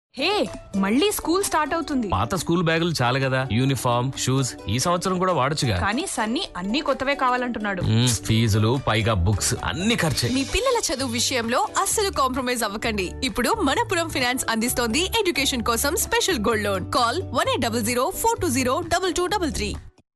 హే మళ్ళీ school start అవుతుంది పాత స్కూల్ బ్యాగులు చాలు కదా యూనిఫామ్ షూస్ ఈ సంవత్సరం కూడా వాడొచ్చుగా కానీ సన్నీ అన్ని కొత్తవే కావాలంటున్నాడు మ్మ్, ఫీజులు పైగా బుక్స్ అన్ని ఖర్చే మీ పిల్లల చదువు విషయంలో అస్సలు కాంప్రమైజ్ అవ్వకండి ఇప్పుడు మనపురం ఫినాన్స్ అందిస్తోంది ఎడ్యుకేషన్ కోసం special gold loan call one eight double zero four two zero double two double three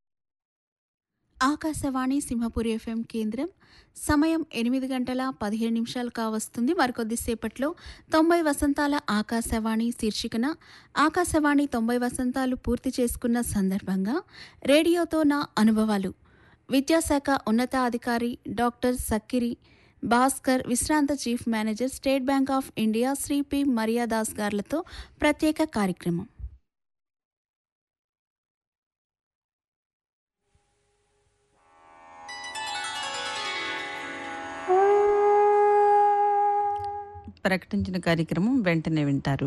Akashvani Simhapuri FM కేంద్రం సమయం ఎనిమిది గంటల పదిహేను నిమిషాలు కావస్తుంది మరికొద్దిసేపట్లో తొంభై వసంతాల ఆకాశవాణి శీర్షికన ఆకాశవాణి తొంభై వసంతాలు పూర్తి చేసుకున్న సందర్భంగా రేడియోతో నా అనుభవాలు విద్యాశాఖ ఉన్నతాధికారి డాక్టర్ సక్కిరి భాస్కర్ విశ్రాంత chief manager State Bank of India Shri P Mariyadas గార్లతో ప్రత్యేక కార్యక్రమం ప్రకటించిన కార్యక్రమం వెంటనే వింటారు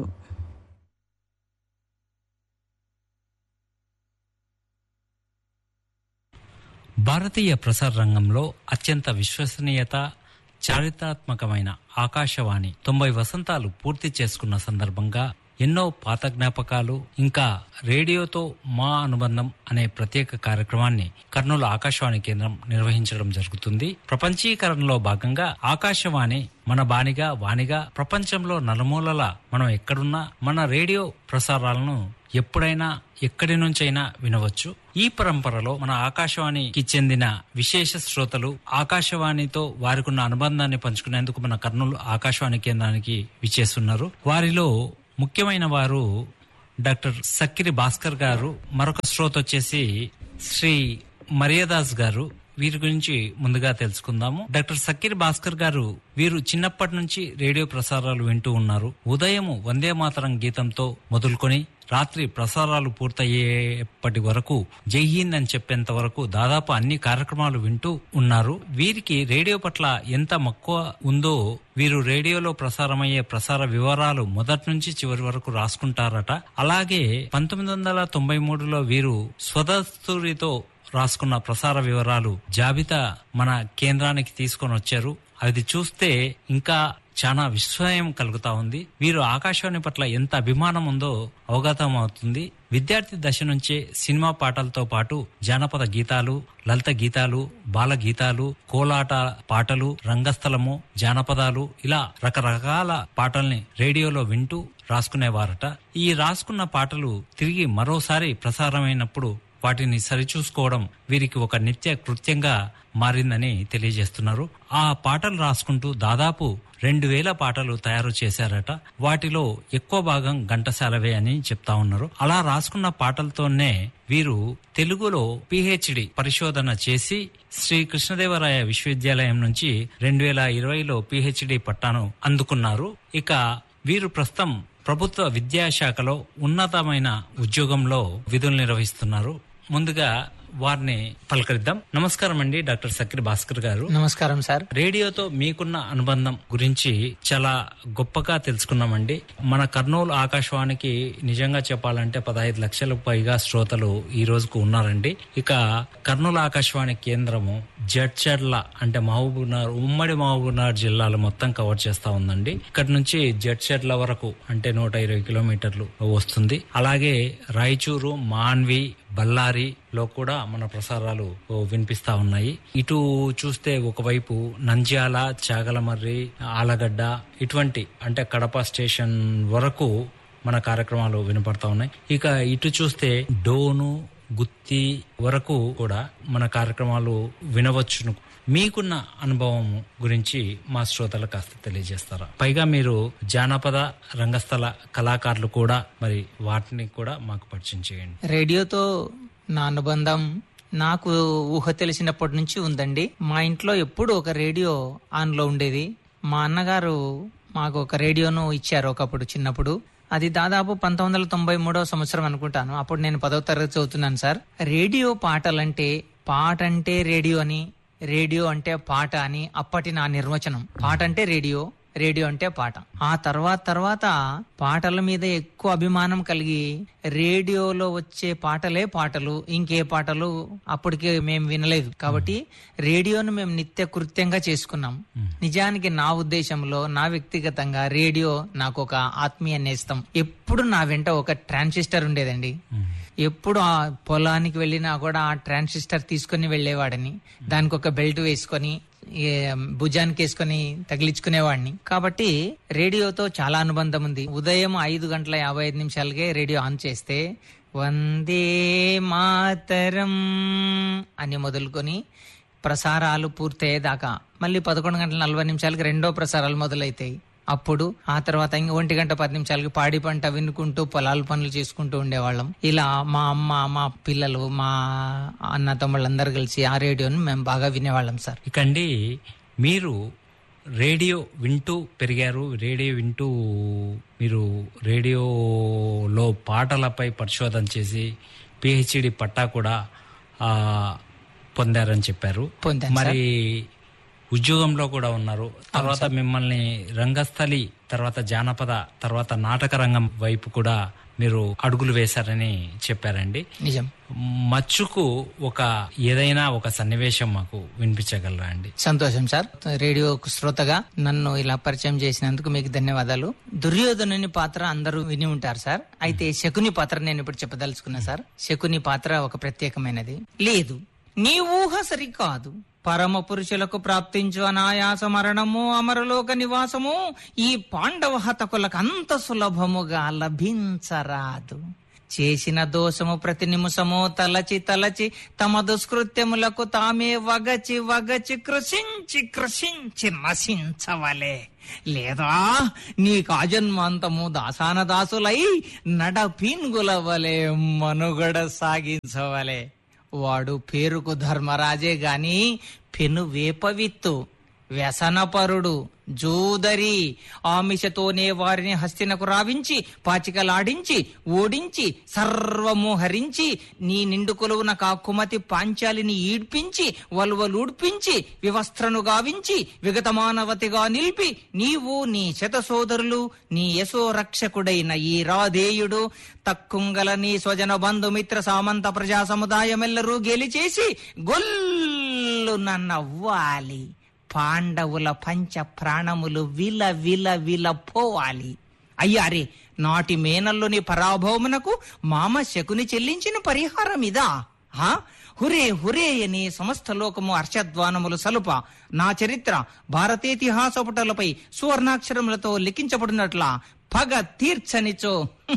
భారతీయ ప్రసార రంగంలో అత్యంత విశ్వసనీయత చారిత్రాత్మకమైన ఆకాశవాణి తొంభై వసంతాలు పూర్తి చేసుకున్న సందర్భంగా ఎన్నో పాత జ్ఞాపకాలు ఇంకా రేడియోతో మా అనుబంధం అనే ప్రత్యేక కార్యక్రమాన్ని కర్నూలు ఆకాశవాణి కేంద్రం నిర్వహించడం జరుగుతుంది ప్రపంచీకరణలో భాగంగా ఆకాశవాణి మన బానిగా వాణిగా ప్రపంచంలో నలుమూలల మనం ఎక్కడున్నా మన రేడియో ప్రసారాలను ఎప్పుడైనా ఎక్కడి నుంచైనా వినవచ్చు ఈ పరంపరలో మన ఆకాశవాణికి చెందిన విశేష శ్రోతలు ఆకాశవాణితో వారికున్న అనుబంధాన్ని పంచుకునేందుకు మన కర్నూలు ఆకాశవాణి కేంద్రానికి విచ్చేస్తున్నారు వారిలో ముఖ్యమైన వారు డాక్టర్ సక్కిరి భాస్కర్ గారు మరొక శ్రోత వచ్చేసి శ్రీ మరియదాస్ గారు వీరి గురించి ముందుగా తెలుసుకుందాము డాక్టర్ సక్కిరి భాస్కర్ గారు వీరు చిన్నప్పటి నుంచి రేడియో ప్రసారాలు వింటూ ఉన్నారు ఉదయం వందే మాతరం గీతంతో మొదలుకొని రాత్రి ప్రసారాలు పూర్తయ్యేప్పటి వరకు జై హింద్ అని చెప్పేంత వరకు దాదాపు అన్ని కార్యక్రమాలు వింటూ ఉన్నారు వీరికి రేడియో పట్ల ఎంత మక్కువ ఉందో వీరు రేడియోలో ప్రసారమయ్యే ప్రసార వివరాలు మొదటి నుంచి చివరి వరకు రాసుకుంటారట అలాగే పంతొమ్మిది వందల తొంభై మూడులో వీరు స్వదస్తూరితో రాసుకున్న ప్రసార వివరాలు జాబితా మన కేంద్రానికి తీసుకొని వచ్చారు అది చూస్తే ఇంకా చాలా విస్మయం కలుగుతా ఉంది వీరు ఆకాశవాణి పట్ల ఎంత అభిమానం ఉందో అవగతం అవుతుంది విద్యార్థి దశ నుంచే సినిమా పాటలతో పాటు జానపద గీతాలు లలిత గీతాలు బాల గీతాలు కోలాట పాటలు రంగస్థలము జానపదాలు ఇలా రకరకాల పాటల్ని రేడియోలో వింటూ రాసుకునేవారట ఈ రాసుకున్న పాటలు తిరిగి మరోసారి ప్రసారమైనప్పుడు వాటిని సరిచూసుకోవడం వీరికి ఒక నిత్య కృత్యంగా మారిందని తెలియజేస్తున్నారు ఆ పాటలు రాసుకుంటూ దాదాపు రెండు వేల పాటలు తయారు చేశారట వాటిలో ఎక్కువ భాగం ఘంటసాలవే అని చెప్తా ఉన్నారు అలా రాసుకున్న పాటలతోనే వీరు తెలుగులో పిహెచ్డి పరిశోధన చేసి శ్రీ కృష్ణదేవరాయ విశ్వవిద్యాలయం నుంచి రెండు వేల ఇరవైలో పిహెచ్డి పట్టాను అందుకున్నారు ఇక వీరు ప్రస్తుతం ప్రభుత్వ విద్యాశాఖలో ఉన్నతమైన ఉద్యోగంలో విధులు నిర్వహిస్తున్నారు ముందుగా వారిని పలకరిద్దాం నమస్కారం అండి డాక్టర్ సక్రి భాస్కర్ గారు నమస్కారం సార్ రేడియోతో మీకున్న అనుబంధం గురించి చాలా గొప్పగా తెలుసుకున్నామండి మన కర్నూలు ఆకాశవాణికి నిజంగా చెప్పాలంటే పదహైదు లక్షలకు పైగా శ్రోతలు ఈ రోజుకు ఉన్నారండి ఇక కర్నూలు ఆకాశవాణి కేంద్రము జడ్చర్ల అంటే మహబూబ్నగర్ ఉమ్మడి మహబూబ్నగర్ జిల్లాలు మొత్తం కవర్ చేస్తా ఉందండి ఇక్కడ నుంచి జడ్చర్ల వరకు అంటే నూట ఇరవై కిలోమీటర్లు వస్తుంది అలాగే రాయచూరు మాన్వి బళ్ళారి లో కూడా మన ప్రసారాలు వినిపిస్తా ఉన్నాయి ఇటు చూస్తే ఒకవైపు నంద్యాల చాగలమర్రి ఆలగడ్డ ఇటువంటి అంటే కడప స్టేషన్ వరకు మన కార్యక్రమాలు వినపడతా ఉన్నాయి ఇక ఇటు చూస్తే డోను గుత్తి వరకు కూడా మన కార్యక్రమాలు వినవచ్చును మీకున్న అనుభవం గురించి మా శ్రోతలు కాస్త తెలియజేస్తారా పైగా మీరు జానపద రంగస్థల కళాకారులు కూడా మరి వాటిని కూడా మాకు పరిచయం చేయండి రేడియోతో నా అనుబంధం నాకు ఊహ తెలిసినప్పటి నుంచి ఉందండి మా ఇంట్లో ఎప్పుడు ఒక రేడియో ఆన్ లో ఉండేది మా అన్నగారు మాకు ఒక రేడియోను ఇచ్చారు ఒకప్పుడు చిన్నప్పుడు అది దాదాపు పంతొమ్మిది వందల తొంభై మూడవ సంవత్సరం అనుకుంటాను అప్పుడు నేను పదవ తరగతి చదువుతున్నాను సార్ రేడియో పాటలంటే పాట అంటే రేడియో అని రేడియో అంటే పాట అని అప్పటి నా నిర్వచనం పాట అంటే రేడియో రేడియో అంటే పాట ఆ తర్వాత తర్వాత పాటల మీద ఎక్కువ అభిమానం కలిగి రేడియోలో వచ్చే పాటలే పాటలు ఇంకే పాటలు అప్పటికే మేము వినలేదు కాబట్టి రేడియోను మేము నిత్య కృత్యంగా చేసుకున్నాం నిజానికి నా ఉద్దేశంలో నా వ్యక్తిగతంగా రేడియో నాకు ఒక ఆత్మీయ నేస్తం ఎప్పుడు నా వెంట ఒక ట్రాన్సిస్టర్ ఉండేదండి ఎప్పుడు ఆ పొలానికి వెళ్ళినా కూడా ఆ ట్రాన్సిస్టర్ తీసుకొని వెళ్ళేవాడని దానికి ఒక బెల్ట్ వేసుకొని ఏ, భుజానికి వేసుకొని తగిలించుకునేవాడిని కాబట్టి రేడియోతో చాలా అనుబంధం ఉంది ఉదయం ఐదు గంటల యాభై ఐదు నిమిషాలకే రేడియో ఆన్ చేస్తే వందే మాతరం అని మొదలుకొని ప్రసారాలు పూర్తయ్యేదాకా మళ్ళీ పదకొండు గంటల నలభై నిమిషాలకి రెండో ప్రసారాలు మొదలైతాయి అప్పుడు ఆ తర్వాత ఇంక ఒంటి గంట పది నిమిషాలకి పాడి పంట వినుకుంటూ పొలాల పనులు చేసుకుంటూ ఉండేవాళ్ళం ఇలా మా అమ్మ మా పిల్లలు మా అన్న తమ్ముళ్ళందరూ కలిసి ఆ రేడియోని మేము బాగా వినేవాళ్ళం సార్ ఇకండి మీరు రేడియో వింటూ పెరిగారు రేడియో వింటూ మీరు రేడియోలో పాటలపై పరిశోధన చేసి పిహెచ్డి పట్టా కూడా ఆ, పొందారని చెప్పారు పొందాను మరి ఉద్యోగంలో కూడా ఉన్నారు తర్వాత మిమ్మల్ని రంగస్థలి తర్వాత జానపద తర్వాత నాటక రంగం వైపు కూడా మీరు అడుగులు వేశారని చెప్పారండి నిజం మచ్చుకు ఒక ఏదైనా ఒక సన్నివేశం మాకు వినిపించగలరా అండి సంతోషం సార్ రేడియో శ్రోతగా నన్ను ఇలా పరిచయం చేసినందుకు మీకు ధన్యవాదాలు దుర్యోధనుని పాత్ర అందరూ విని ఉంటారు సార్ అయితే శకుని పాత్ర నేను ఇప్పుడు చెప్పదలుచుకున్నా సార్ శకుని పాత్ర ఒక ప్రత్యేకమైనది లేదు నీ ఊహ సరికాదు పరమ పురుషులకు ప్రాప్తించు అనాయాస మరణము అమరలోక నివాసము ఈ పాండవ హతకులకు అంత సులభముగా లభించరాదు చేసిన దోషము ప్రతి నిమిషము తలచి తలచి తమ దుష్కృత్యములకు తామే వగచి వగచి కృషించి కృషించి నశించవలే లేదా నీ కాజన్మాంతము దాసాన దాసులై నడ పీన్గులవలే మనుగడ సాగించవలే వాడు పేరుకు ధర్మరాజే గాని పెను వేపవిత్తు వ్యసనపరుడు జూదరి ఆమిషతోనే వారిని హస్తినకు రావించి పాచికలాడించి ఓడించి సర్వము హరించి నీ నిండు కొలువున కాకుమతి పాంచాలిని ఈడ్పించి వలువలూడ్పించి వివస్త్రను గావించి విగతమానవతిగా నిలిపి నీవు నీ శత సోదరులు నీ యశో రక్షకుడైన ఈ రాధేయుడు తక్కుంగల నీ స్వజన బంధుమిత్ర సామంత ప్రజా సముదాయమెల్లరూ గెలిచేసి గొల్లున నవ్వాలి పాండవుల పంచ ప్రాణములు విల విల విల పోవాలి అయ్యారే నాటి మేనల్లోని పరాభవమునకు మామ శకుని చెల్లించిన పరిహారం ఇదా హా? హురే హురే అని సమస్త లోకము హర్షధ్వానములు సలుప నా చరిత్ర భారతేతిహాస పుటలపై సువర్ణాక్షరములతో లిఖించబడినట్ల పగ తీర్చనిచో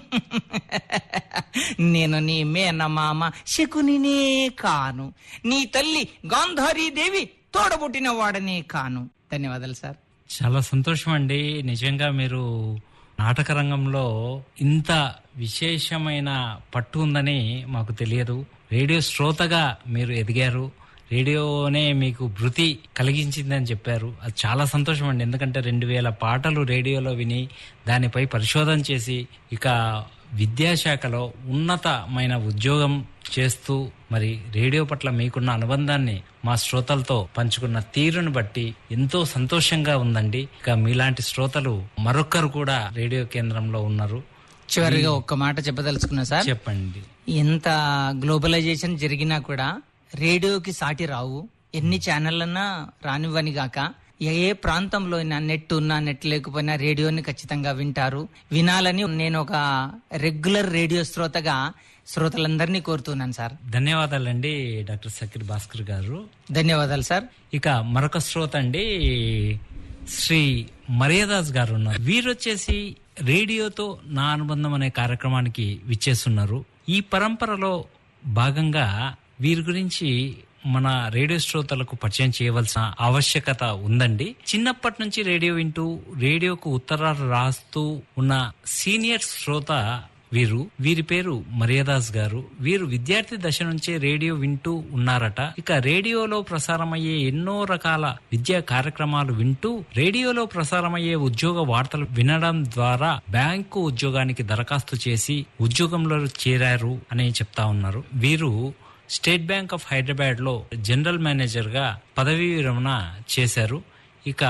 నేను నీ మేనమామ శకునినే కాను నీ తల్లి గాంధారీదేవి తోడబుట్టిన వాడనే కాను ధన్యవాదాలు సార్ చాలా సంతోషం అండి నిజంగా మీరు నాటక రంగంలో ఇంత విశేషమైన పట్టు ఉందని మాకు తెలియదు రేడియో శ్రోతగా మీరు ఎదిగారు రేడియోనే మీకు భృతి కలిగించిందని చెప్పారు అది చాలా సంతోషం అండి ఎందుకంటే రెండు వేల పాటలు రేడియోలో విని దానిపై పరిశోధన చేసి ఇక విద్యాశాఖలో ఉన్నతమైన ఉద్యోగం చేస్తూ మరి రేడియో పట్ల మీకున్న అనుబంధాన్ని మా శ్రోతలతో పంచుకున్న తీరును బట్టి ఎంతో సంతోషంగా ఉందండి ఇక మీలాంటి శ్రోతలు మరొక్కరు కూడా రేడియో కేంద్రంలో ఉన్నారు చివరిగా ఒక్క మాట చెప్పదలుచుకున్నా సార్ చెప్పండి ఎంత గ్లోబలైజేషన్ జరిగినా కూడా రేడియోకి సాటి రావు ఎన్ని ఛానళ్ళన్నా రానివ్వని గాక ఏ ఏ ప్రాంతంలో అయినా నెట్ ఉన్నా నెట్ లేకపోయినా రేడియోని ఖచ్చితంగా వింటారు వినాలని నేను ఒక రెగ్యులర్ రేడియో శ్రోతగా శ్రోతలందరినీ కోరుతున్నాను సార్ ధన్యవాదాలండి డాక్టర్ సకీర్ భాస్కర్ గారు ధన్యవాదాలు సార్ ఇక మరొక శ్రోత అండి శ్రీ మర్యాదాస్ గారు ఉన్నారు వీరు వచ్చేసి రేడియోతో నా అనుబంధం అనే కార్యక్రమానికి విచ్చేస్తున్నారు ఈ పరంపరలో భాగంగా వీరి గురించి మన రేడియో శ్రోతలకు పరిచయం చేయవలసిన ఆవశ్యకత ఉందండి చిన్నప్పటి నుంచి రేడియో వింటూ రేడియోకు ఉత్తరాలు రాస్తూ ఉన్న సీనియర్ శ్రోత వీరు వీరి పేరు మర్యాదాస్ గారు వీరు విద్యార్థి దశ నుంచే రేడియో వింటూ ఉన్నారట ఇక రేడియోలో ప్రసారమయ్యే ఎన్నో రకాల విద్యా కార్యక్రమాలు వింటూ రేడియోలో ప్రసారమయ్యే ఉద్యోగ వార్తలు వినడం ద్వారా బ్యాంకు ఉద్యోగానికి దరఖాస్తు చేసి ఉద్యోగంలో చేరారు అని చెప్తా ఉన్నారు వీరు స్టేట్ బ్యాంక్ ఆఫ్ హైదరాబాద్ లో జనరల్ మేనేజర్ గా పదవీ విరమణ చేశారు ఇక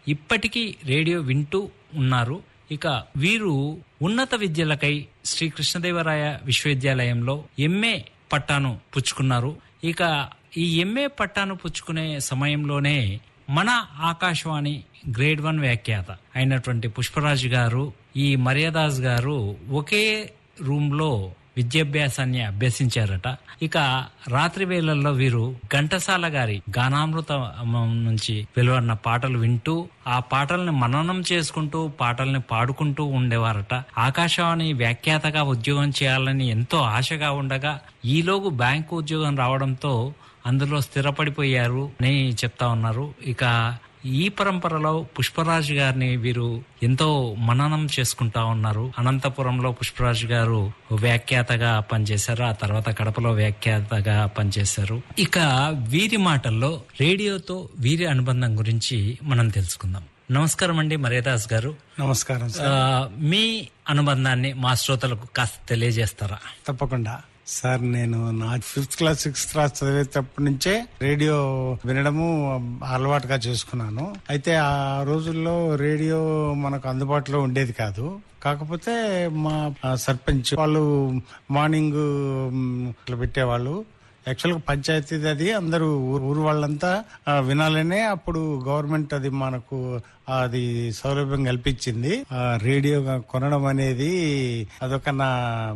ఇప్పటికీ రేడియో వింటూ ఉన్నారు ఇక వీరు ఉన్నత విద్యలకై శ్రీ కృష్ణదేవరాయ విశ్వవిద్యాలయంలో ఎంఏ పట్టాను పుచ్చుకున్నారు ఇక ఈ ఎంఏ పట్టాను పుచ్చుకునే సమయంలోనే మన ఆకాశవాణి గ్రేడ్ వన్ వ్యాఖ్యాత అయినటువంటి పుష్పరాజు గారు ఈ మర్యాదాస్ గారు ఒకే రూమ్ లో విద్యాభ్యాసాన్ని అభ్యసించారట ఇక రాత్రి వేళల్లో వీరు ఘంటసాల గారి గానామృత నుంచి వెలువడిన పాటలు వింటూ ఆ పాటల్ని మననం చేసుకుంటూ పాటల్ని పాడుకుంటూ ఉండేవారట ఆకాశవాణి వ్యాఖ్యాతగా ఉద్యోగం చేయాలని ఎంతో ఆశగా ఉండగా ఈలోగు బ్యాంకు ఉద్యోగం రావడంతో అందులో స్థిరపడిపోయారు అని చెప్తా ఉన్నారు ఇక ఈ పరంపరలో పుష్పరాజు గారిని వీరు ఎంతో మననం చేసుకుంటా ఉన్నారు అనంతపురంలో పుష్పరాజు గారు వ్యాఖ్యాతగా పనిచేశారు ఆ తర్వాత కడపలో వ్యాఖ్యాతగా పనిచేశారు ఇక వీరి మాటల్లో రేడియోతో వీరి అనుబంధం గురించి మనం తెలుసుకుందాం నమస్కారం అండి మర్యాదాస్ గారు నమస్కారం సార్ ఆ, మీ అనుబంధాన్ని మా శ్రోతలకు కాస్త తెలియజేస్తారా తప్పకుండా సార్ నేను నా ఫిఫ్త్ క్లాస్ సిక్స్త్ క్లాస్ చదివేటప్పటి నుంచే రేడియో వినడము అలవాటుగా చేసుకున్నాను అయితే ఆ రోజుల్లో రేడియో మనకు అందుబాటులో ఉండేది కాదు కాకపోతే మా ఆ, సర్పంచ్ వాళ్ళు మార్నింగ్ మ్, ఇట్లా పెట్టేవాళ్ళు యాక్చువల్గా పంచాయతీ అది అందరూ ఊరు ఊరు వాళ్ళంతా ఆ, వినాలనే అప్పుడు గవర్నమెంట్ అది మనకు అది సౌలభ్యం కల్పించింది ఆ, రేడియో కొనడం అనేది అదొక నా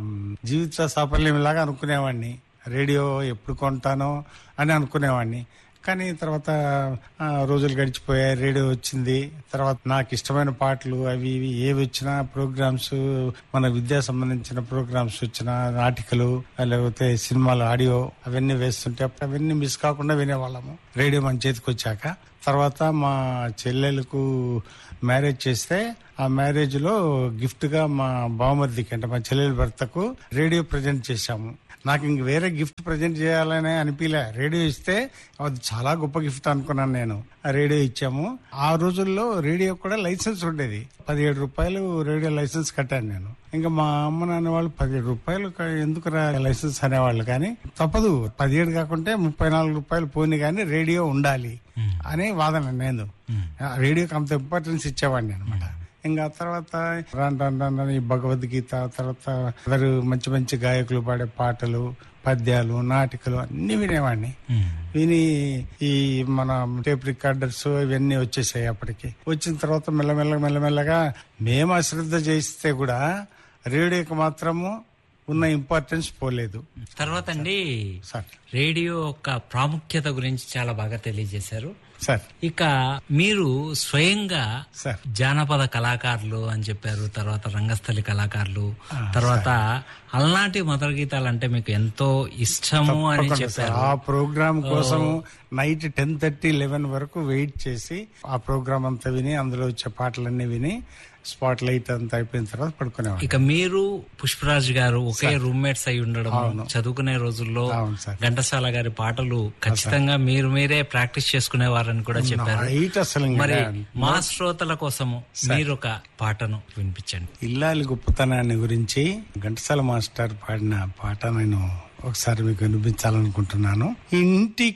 జీవిత సాఫల్యం లాగా అనుకునేవాడిని రేడియో ఎప్పుడు కొంటానో అని అనుకునేవాడిని కానీ తర్వాత ఆ, రోజులు గడిచిపోయాయి రేడియో వచ్చింది తర్వాత నాకు ఇష్టమైన పాటలు అవి ఇవి ఏవి వచ్చినా ప్రోగ్రామ్స్ మన విద్యా సంబంధించిన ప్రోగ్రామ్స్ వచ్చిన నాటికలు లేకపోతే సినిమాలు ఆడియో అవన్నీ వేస్తుంటే అప్పుడు అవన్నీ మిస్ కాకుండా వినేవాళ్ళము రేడియో మన చేతికి వచ్చాక తర్వాత మా చెల్లెలకు మ్యారేజ్ చేస్తే ఆ మ్యారేజ్ లో గిఫ్ట్ గా మా బావమరిదికి అంటే మా చెల్లెల భర్తకు రేడియో ప్రజెంట్ చేశాము నాకు ఇంక వేరే గిఫ్ట్ ప్రజెంట్ చేయాలని అనిపించలే రేడియో ఇస్తే అది చాలా గొప్ప గిఫ్ట్ అనుకున్నాను నేను ఆ రేడియో ఇచ్చాము ఆ రోజుల్లో రేడియో కూడా లైసెన్స్ ఉండేది పదిహేడు రూపాయలు రేడియో లైసెన్స్ కట్టాను నేను ఇంకా మా అమ్మ నాన్న వాళ్ళు పదిహేడు రూపాయలు క- ఎందుకు రా లైసెన్స్ అనేవాళ్ళు కానీ తప్పదు పదిహేడు కాకుంటే ముప్పై నాలుగు రూపాయలు పోని కానీ రేడియో ఉండాలి అనే వాదన నేను ఆ రేడియోకి అంత ఇంపార్టెన్స్ ఇచ్చేవాడిని అనమాట ఇంకా తర్వాత రాను రాను రాను రాను ఈ భగవద్గీత తర్వాత అందరు మంచి మంచి గాయకులు పాడే పాటలు పద్యాలు నాటికలు అన్ని వినేవాడిని విని ఈ మన టేప్ రికార్డర్స్ ఇవన్నీ వచ్చేసాయి అప్పటికి వచ్చిన తర్వాత మెల్లమెల్ల మెల్లమెల్లగా మేము అశ్రద్ధ చేయిస్తే కూడా రేడియోకి మాత్రము ఉన్న ఇంపార్టెన్స్ పోలేదు తర్వాత అండి సార్ రేడియో యొక్క ప్రాముఖ్యత గురించి చాలా బాగా తెలియజేశారు సార్ ఇక మీరు స్వయంగా సార్ జానపద కళాకారులు అని చెప్పారు తర్వాత రంగస్థలి కళాకారులు తర్వాత అలనాటి మధుర గీతాలు అంటే మీకు ఎంతో ఇష్టము అని తప్పకుండా సార్. చెప్పారు ఆ ప్రోగ్రామ్ కోసం నైట్ టెన్ థర్టీ లెవెన్ వరకు వెయిట్ చేసి ఆ ప్రోగ్రామ్ అంతా విని అందులో వచ్చే పాటలన్నీ విని స్పాట్ లైట్ అంతా అయిపోయిన తర్వాత పడుకునేవాడు ఇక మీరు పుష్పరాజ్ గారు ఒకే రూమ్మేట్స్ అయి ఉండడం చదువుకునే రోజుల్లో అవును సార్. ఘంటసాల గారి పాటలు ఖచ్చితంగా మీరు మీరే ప్రాక్టీస్ చేసుకునేవారని కూడా చెప్పారు నైట్ అసలు ఇంకా మరి మా శ్రోతల కోసము మీరు ఒక పాటను వినిపించండి ఇల్లాలి గొప్పతనాన్ని గురించి ఘంటసాల మాస్టర్ పాడిన పాట నేను ఒకసారి మీకు వినిపించాలనుకుంటున్నాను ఇంటి